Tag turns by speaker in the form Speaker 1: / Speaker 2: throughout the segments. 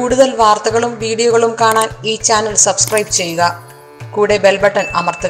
Speaker 1: കൂടുതൽ വാർത്തകളും വീഡിയോകളും കാണാൻ ഈ ചാനൽ സബ്സ്ക്രൈബ് ചെയ്യുക കൂടെ ബെൽ ബട്ടൺ അമർത്തുക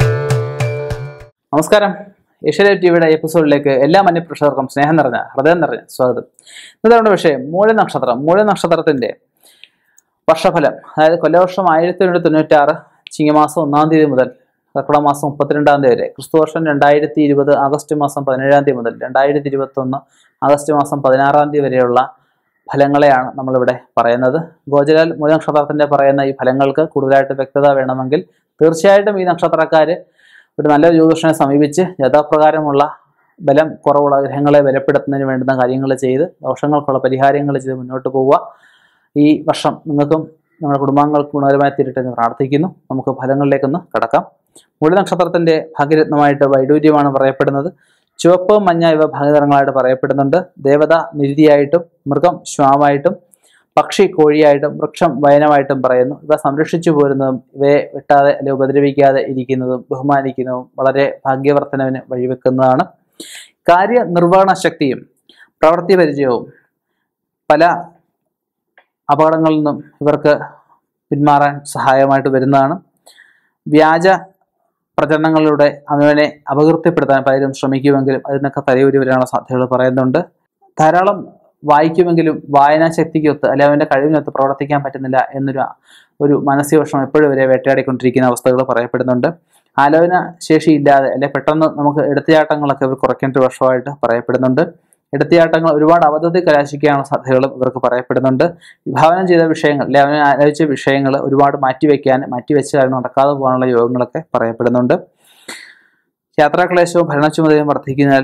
Speaker 2: നമസ്കാരം ഏഷ്യാനെറ്റ് ടിവിയുടെ എപ്പിസോഡിലേക്ക് എല്ലാ മന്യപ്രേക്ഷകർക്കും സ്നേഹം നിറഞ്ഞ ഹൃദയം നിറഞ്ഞ സ്വാഗതം ഇന്നത്തെ നമ്മുടെ വിഷയം മൂല നക്ഷത്രം മൂല നക്ഷത്രത്തിന്റെ വർഷഫലം അതായത് കൊല്ലവർഷം ആയിരത്തി എണ്ണൂറ്റി തൊണ്ണൂറ്റാറ് ചിങ്ങമാസം ഒന്നാം തീയതി മുതൽ കർക്കിടക മാസം മുപ്പത്തിരണ്ടാം തീയതി വരെ ക്രിസ്തുവർഷം രണ്ടായിരത്തി ഇരുപത് ആഗസ്റ്റ് മാസം പതിനേഴാം തീയതി മുതൽ രണ്ടായിരത്തി ഇരുപത്തി ഒന്ന് ആഗസ്റ്റ് മാസം പതിനാറാം തീയതി വരെയുള്ള ഫലങ്ങളെയാണ് നമ്മളിവിടെ പറയുന്നത് ഗോചരാൽ മൂല നക്ഷത്രത്തിന്റെ പറയുന്ന ഈ ഫലങ്ങൾക്ക് കൂടുതലായിട്ട് വ്യക്തത വേണമെങ്കിൽ തീർച്ചയായിട്ടും ഈ നക്ഷത്രക്കാർ ഒരു നല്ല ജ്യോതിഷനെ സമീപിച്ച് യഥാപ്രകാരമുള്ള ബലം കുറവുള്ള ഗ്രഹങ്ങളെ ബലപ്പെടുത്തുന്നതിന് വേണ്ടുന്ന കാര്യങ്ങൾ ചെയ്ത് ദോഷങ്ങൾക്കുള്ള പരിഹാരങ്ങൾ ചെയ്ത് മുന്നോട്ട് പോവുക ഈ വർഷം നിങ്ങൾക്കും നമ്മുടെ കുടുംബാംഗങ്ങൾക്ക് ഗുണകരമായി തീരട്ടെ എന്ന് പ്രാർത്ഥിക്കുന്നു നമുക്ക് ഫലങ്ങളിലേക്കൊന്ന് കടക്കാം മൂല നക്ഷത്രത്തിന്റെ ഭാഗ്യരത്നമായിട്ട് വൈഡൂര്യമാണ് പറയപ്പെടുന്നത് ചുവപ്പ് മഞ്ഞ ഇവ ഭാഗ്യനിറങ്ങളായിട്ട് പറയപ്പെടുന്നുണ്ട് ദേവത നിരുതിയായിട്ടും മൃഗം ശ്വാമായിട്ടും പക്ഷി കോഴിയായിട്ടും വൃക്ഷം വയനമായിട്ടും പറയുന്നു ഇവ സംരക്ഷിച്ചു പോരുന്നതും ഇവയെ വെട്ടാതെ അല്ലെങ്കിൽ ഉപദ്രവിക്കാതെ ഇരിക്കുന്നതും ബഹുമാനിക്കുന്നതും വളരെ ഭാഗ്യവർദ്ധനവിന് വഴിവെക്കുന്നതാണ് കാര്യനിർവഹണ ശക്തിയും പ്രവൃത്തി പരിചയവും പല അപകടങ്ങളിൽ നിന്നും ഇവർക്ക് പിന്മാറാൻ സഹായമായിട്ട് വരുന്നതാണ് വ്യാജ പ്രചരണങ്ങളിലൂടെ അവനെ അപകീർത്തിപ്പെടുത്താൻ പലരും ശ്രമിക്കുമെങ്കിലും അതിൽ നിന്നൊക്കെ തലയൂരി വരാനുള്ള സാധ്യതകൾ പറയുന്നുണ്ട് ധാരാളം വായിക്കുമെങ്കിലും വായനാശക്തിക്കൊത്ത് അല്ലെങ്കിൽ അവൻ്റെ കഴിവിനൊത്ത് പ്രവർത്തിക്കാൻ പറ്റുന്നില്ല എന്നൊരു ഒരു മാനസിക വിഷമം എപ്പോഴും വരെ വേട്ടയാടിക്കൊണ്ടിരിക്കുന്ന അവസ്ഥകൾ പറയപ്പെടുന്നുണ്ട് ആലോചന ശേഷിയില്ലാതെ അല്ലെ പെട്ടെന്ന് നമുക്ക് എടുത്തയാട്ടങ്ങളൊക്കെ ഇവർ കുറയ്ക്കേണ്ട ഒരു വർഷമായിട്ട് പറയപ്പെടുന്നുണ്ട് എടുത്തയാട്ടങ്ങൾ ഒരുപാട് അബദ്ധത്തിൽ കലാശിക്കാനുള്ള സാധ്യതകളും ഇവർക്ക് പറയപ്പെടുന്നുണ്ട് വിഭാവനം ചെയ്ത വിഷയങ്ങൾ അല്ലെ അവനെ ആലോചിച്ച വിഷയങ്ങൾ ഒരുപാട് മാറ്റിവെക്കാൻ മാറ്റിവെച്ച കാര്യം നടക്കാതെ പോകാനുള്ള യോഗങ്ങളൊക്കെ പറയപ്പെടുന്നുണ്ട് യാത്രാക്ലേശവും ഭരണച്ചുമതലയും വർദ്ധിക്കുന്നതിനാൽ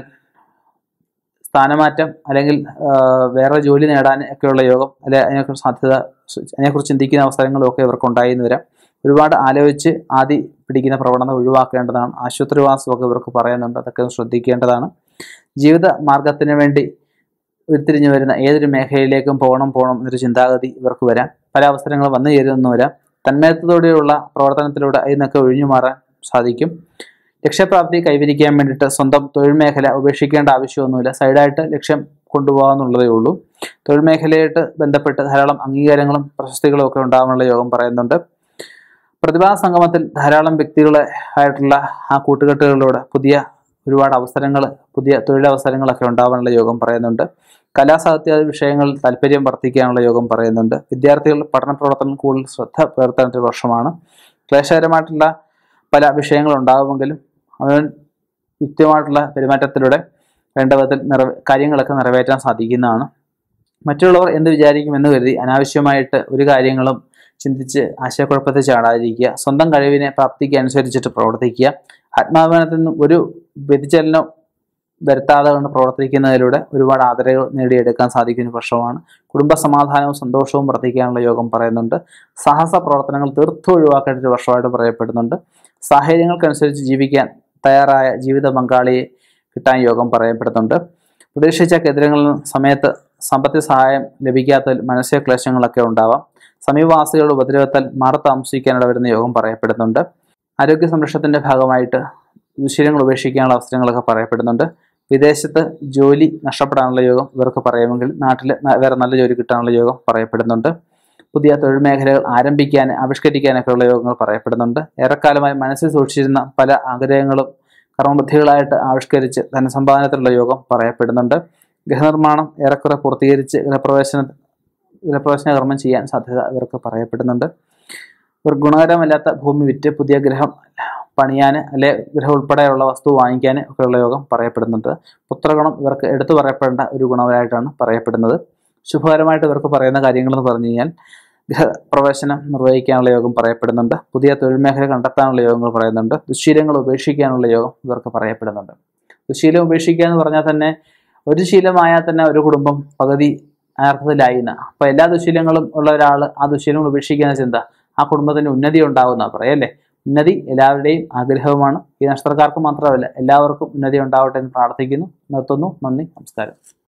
Speaker 2: സ്ഥാനമാറ്റം അല്ലെങ്കിൽ ആ, വേറെ ജോലി നേടാൻ ഒക്കെയുള്ള യോഗം അല്ലെ അതിനെക്കുറിച്ച് സാധ്യത അതിനെക്കുറിച്ച് ചിന്തിക്കുന്ന അവസരങ്ങളും ഒക്കെ ഇവർക്ക് ഉണ്ടായി എന്ന് വരാം ഒരുപാട് ആലോചിച്ച് ആദി പിടിക്കുന്ന പ്രവണത ഒഴിവാക്കേണ്ടതാണ് ആശുപത്രിവാസമൊക്കെ ഇവർക്ക് പറയുന്നുണ്ട് അതൊക്കെ ഒന്ന് ശ്രദ്ധിക്കേണ്ടതാണ് ജീവിത മാർഗത്തിന് വേണ്ടി ഉരുത്തിരിഞ്ഞു വരുന്ന ഏതൊരു മേഖലയിലേക്കും പോകണം പോകണം എന്നൊരു ചിന്താഗതി ഇവർക്ക് വരാം പല അവസരങ്ങൾ വന്നു ചേരുന്നു വരാം തന്മയത്വത്തോടെയുള്ള പ്രവർത്തനത്തിലൂടെ അതിൽ നിന്നൊക്കെ ഒഴിഞ്ഞു മാറാൻ സാധിക്കും ലക്ഷ്യപ്രാപ്തി കൈവരിക്കാൻ വേണ്ടിയിട്ട് സ്വന്തം തൊഴിൽ മേഖല ഉപേക്ഷിക്കേണ്ട ആവശ്യമൊന്നുമില്ല സൈഡായിട്ട് ലക്ഷ്യം കൊണ്ടുപോകാമെന്നുള്ളതേ ഉള്ളൂ തൊഴിൽ മേഖലയായിട്ട് ബന്ധപ്പെട്ട് ധാരാളം അംഗീകാരങ്ങളും പ്രശസ്തികളും ഒക്കെ ഉണ്ടാകാനുള്ള യോഗം പറയുന്നുണ്ട് പ്രതിഭാ സംഗമത്തിൽ ധാരാളം വ്യക്തികളെ ആയിട്ടുള്ള ആ കൂട്ടുകെട്ടുകളിലൂടെ പുതിയ ഒരുപാട് അവസരങ്ങൾ പുതിയ തൊഴിലവസരങ്ങളൊക്കെ ഉണ്ടാവാനുള്ള യോഗം പറയുന്നുണ്ട് കലാസാഹിത്യാദി വിഷയങ്ങളിൽ താല്പര്യം വർദ്ധിക്കാനുള്ള യോഗം പറയുന്നുണ്ട് വിദ്യാർത്ഥികൾ പഠന പ്രവർത്തനം കൂടുതൽ ശ്രദ്ധ പുലർത്തേണ്ട ഒരു വർഷമാണ് ക്ലേശകരമായിട്ടുള്ള പല വിഷയങ്ങൾ ഉണ്ടാകുമെങ്കിലും അവൻ യുക്തിയുമായിട്ടുള്ള പെരുമാറ്റത്തിലൂടെ വേണ്ട വിധത്തിൽ നിറവേ കാര്യങ്ങളൊക്കെ നിറവേറ്റാൻ സാധിക്കുന്നതാണ് മറ്റുള്ളവർ എന്ത് വിചാരിക്കുമെന്ന് കരുതി അനാവശ്യമായിട്ട് ഒരു കാര്യങ്ങളും ചിന്തിച്ച് ആശയക്കുഴപ്പത്തിൽ ചാടാതിരിക്കുക സ്വന്തം കഴിവിനെ പ്രാപ്തിക്ക് അനുസരിച്ചിട്ട് പ്രവർത്തിക്കുക ആത്മാഭിമാനത്തിൽ നിന്നും ഒരു വ്യതിചലനം വരുത്താതെ കൊണ്ട് പ്രവർത്തിക്കുന്നതിലൂടെ ഒരുപാട് ആദരവുകൾ നേടിയെടുക്കാൻ സാധിക്കുന്ന ഒരു വർഷമാണ് കുടുംബ സമാധാനവും സന്തോഷവും വർദ്ധിക്കാനുള്ള യോഗം പറയുന്നുണ്ട് സാഹസ പ്രവർത്തനങ്ങൾ തീർത്തും ഒഴിവാക്കേണ്ട ഒരു വർഷമായിട്ട് പറയപ്പെടുന്നുണ്ട് സാഹചര്യങ്ങൾക്കനുസരിച്ച് ജീവിക്കാൻ തയ്യാറായ ജീവിത പങ്കാളിയെ കിട്ടാൻ യോഗം പറയപ്പെടുന്നുണ്ട് പ്രതീക്ഷിച്ച കേന്ദ്രങ്ങളിൽ നിന്ന് സമയത്ത് സാമ്പത്തിക സഹായം ലഭിക്കാത്തതിൽ മാനസിക ക്ലേശങ്ങളൊക്കെ ഉണ്ടാവാം സമീപവാസികളുടെ ഉപദ്രവത്താൽ മാറി താമസിക്കാനിട വരുന്ന യോഗം പറയപ്പെടുന്നുണ്ട് ആരോഗ്യ സംരക്ഷണത്തിന്റെ ഭാഗമായിട്ട് ദുശീലങ്ങൾ ഉപേക്ഷിക്കാനുള്ള അവസരങ്ങളൊക്കെ പറയപ്പെടുന്നുണ്ട് വിദേശത്ത് ജോലി നഷ്ടപ്പെടാനുള്ള യോഗം ഇവർക്ക് പറയാമെങ്കിൽ നാട്ടിൽ ന- വേറെ നല്ല ജോലി കിട്ടാനുള്ള യോഗം പറയപ്പെടുന്നുണ്ട് പുതിയ തൊഴിൽ മേഖലകൾ ആരംഭിക്കാൻ ആവിഷ്കരിക്കാനൊക്കെ ഉള്ള യോഗങ്ങൾ പറയപ്പെടുന്നുണ്ട് ഏറെക്കാലമായി മനസ്സിൽ സൂക്ഷിച്ചിരുന്ന പല ആഗ്രഹങ്ങളും കർമ്മബുദ്ധികളായിട്ട് ആവിഷ്കരിച്ച് ധനസമ്പാദനത്തിലുള്ള യോഗം പറയപ്പെടുന്നുണ്ട് ഗൃഹനിർമ്മാണം ഏറെക്കുറെ പൂർത്തീകരിച്ച് ഗൃഹപ്രവേശന ഗൃഹപ്രവേശന കർമ്മം ചെയ്യാൻ സാധ്യത ഇവർക്ക് പറയപ്പെടുന്നുണ്ട് ഇവർ ഗുണകരമല്ലാത്ത ഭൂമി വിറ്റ് പുതിയ ഗൃഹം പണിയാൻ അല്ലെ ഗൃഹം ഉൾപ്പെടെയുള്ള വസ്തു വാങ്ങിക്കാൻ ഒക്കെയുള്ള യോഗം പറയപ്പെടുന്നുണ്ട് പുത്രഗുണം ഇവർക്ക് എടുത്തു പറയപ്പെടേണ്ട ഒരു ഗുണവരായിട്ടാണ് പറയപ്പെടുന്നത് ശുഭകരമായിട്ട് ഇവർക്ക് പറയുന്ന കാര്യങ്ങളെന്ന് പറഞ്ഞു കഴിഞ്ഞാൽ ഗൃഹപ്രവേശനം നിർവഹിക്കാനുള്ള യോഗം പറയപ്പെടുന്നുണ്ട് പുതിയ തൊഴിൽ മേഖല കണ്ടെത്താനുള്ള യോഗങ്ങൾ പറയുന്നുണ്ട് ദുശീലങ്ങൾ ഉപേക്ഷിക്കാനുള്ള യോഗം ഇവർക്ക് പറയപ്പെടുന്നുണ്ട് ദുശീലം ഉപേക്ഷിക്കുക എന്ന് പറഞ്ഞാൽ തന്നെ ഒരു ശീലമായാൽ തന്നെ ഒരു കുടുംബം പകുതി അർത്ഥത്തിലായി എന്ന് അപ്പോൾ എല്ലാ ദുശീലങ്ങളും ഉള്ള ഒരാൾ ആ ദുശീലങ്ങൾ ഉപേക്ഷിക്കുന്ന ചിന്ത ആ കുടുംബത്തിന് ഉന്നതി ഉണ്ടാവുന്ന പറയല്ലേ ഉന്നതി എല്ലാവരുടെയും ആഗ്രഹവുമാണ് ഈ നക്ഷത്രക്കാർക്ക് മാത്രമല്ല എല്ലാവർക്കും ഉന്നതി ഉണ്ടാവട്ടെ എന്ന് പ്രാർത്ഥിക്കുന്നു നിർത്തുന്നു നന്ദി നമസ്കാരം